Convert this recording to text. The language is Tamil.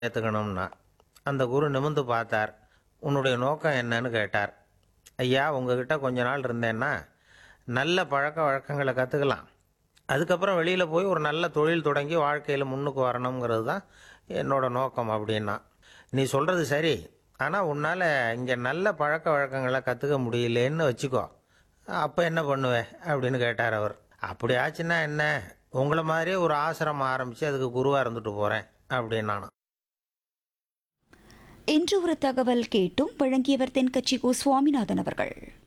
ஏற்றுக்கணும்னா அந்த குரு நிமிர்ந்து பார்த்தார் உன்னுடைய நோக்கம் என்னன்னு கேட்டார் ஐயா உங்ககிட்ட கொஞ்ச நாள் இருந்தேன்னா நல்ல பழக்க வழக்கங்களை கற்றுக்கலாம் அதுக்கப்புறம் வெளியில் போய் ஒரு நல்ல தொழில் தொடங்கி வாழ்க்கையில் முன்னுக்கு வரணுங்கிறது தான் என்னோட நோக்கம் அப்படின்னா நீ சொல்கிறது சரி ஆனால் உன்னால் இங்கே நல்ல பழக்க வழக்கங்களை கற்றுக்க முடியலேன்னு வச்சுக்கோ அப்போ என்ன பண்ணுவேன் அப்படின்னு கேட்டார் அவர் அப்படி ஆச்சுன்னா என்ன உங்களை மாதிரியே ஒரு ஆசிரமம் ஆரம்பித்து அதுக்கு குருவாக இருந்துட்டு போகிறேன் அப்படின்னு நானும் இன்று ஒரு தகவல் கேட்டும் வழங்கியவர் தென்கட்சி கோ சுவாமிநாதன் அவர்கள்